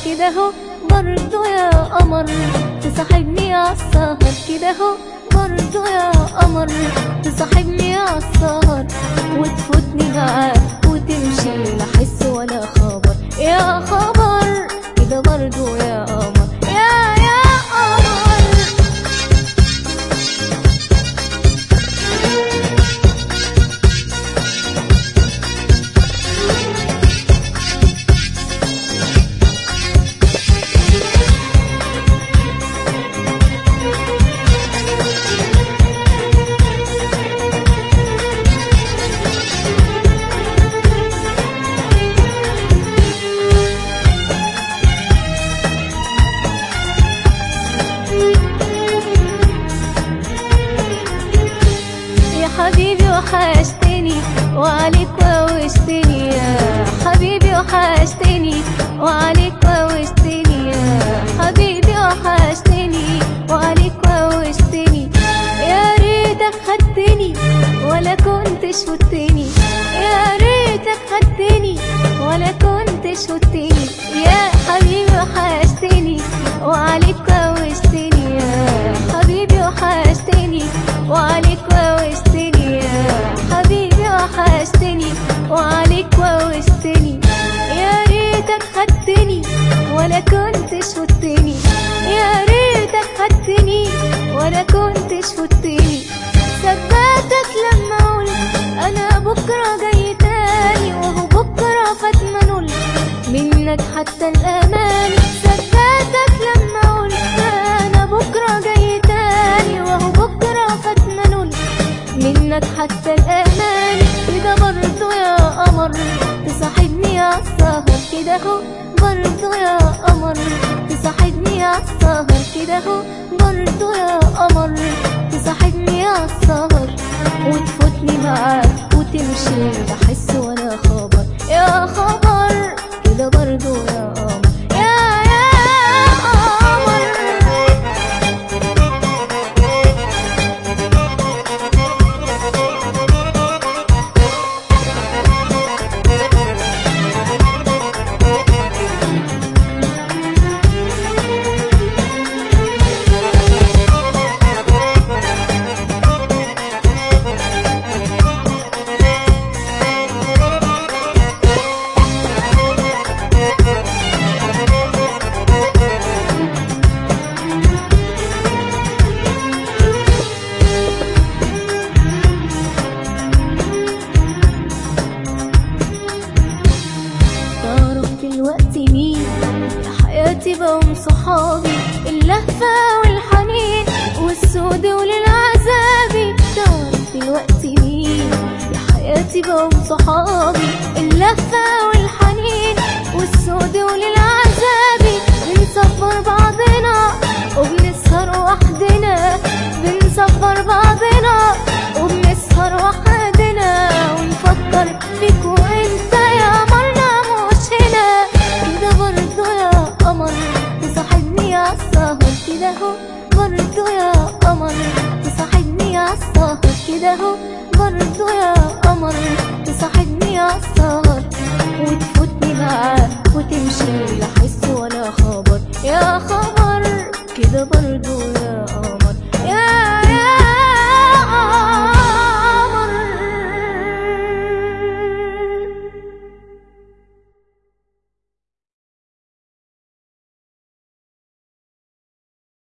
كده هو برضو يا قمر تصاحبني عالسهر كده هو برضو يا قمر تصاحبني عالسهر وتفوتني معاك وتمشي لا حس ولا خبر يا خبر كده برضو يا قمر يا يا قمر يا حبيبي وحشتني وعليك ووشتني يا حبيبي وحشتني وعليك ووشتني يا حبيبي وحشتني وعليك ووشتني يا ريتك خدتني ولا كنتش فتني يا ريتك خدتني ولا كنتش فتني يا حبيبي وحشتني وعليك ووشتني يا حبيبي وحشتني وعليك ووشتني يا حبيبي وحشتني وعليك ووشتني يا ريتك خدتني ولا كنتش فتني يا ريتك خدتني ولا كنتش فتني صدقتك لما قلت انا بكره جاي تاني وهو بكره فات ما نقول منك حتى الامان صدقتك لما قلت انا بكره جاي تاني وهو بكره فات ما نقول منك حتى الامان كده برضو يا قمر تصاحبني عالسهر كده هو برضو يا قمر تصاحبني عالسهر كده هو برضو يا قمر تصاحبني عالسهر وتفوتني معاك وتمشي لا حس ولا خبر يا خبر كده برضو يا قمر يا يا قمر تعرف دلوقتي مين يا حياتي بقوم صحابي اللهفة والحنين والسود وللعذابي تعرف دلوقتي مين يا حياتي بقوم صحابي اللهفة والحنين والسود وللعذابي بنصبر بعضنا وبنسهر وحدنا بنصبر بعضنا وبنسهر وحدنا ونفكر فيك وانت يا قمرنا مش هنا كده برضو يا قمر تصاحبني عالسهر كده هو برضو يا قمر تصاحبني عالسهر كده هو برضو يا قمر تصاحبني عالسهر وتفوتني معاك وتمشي لحد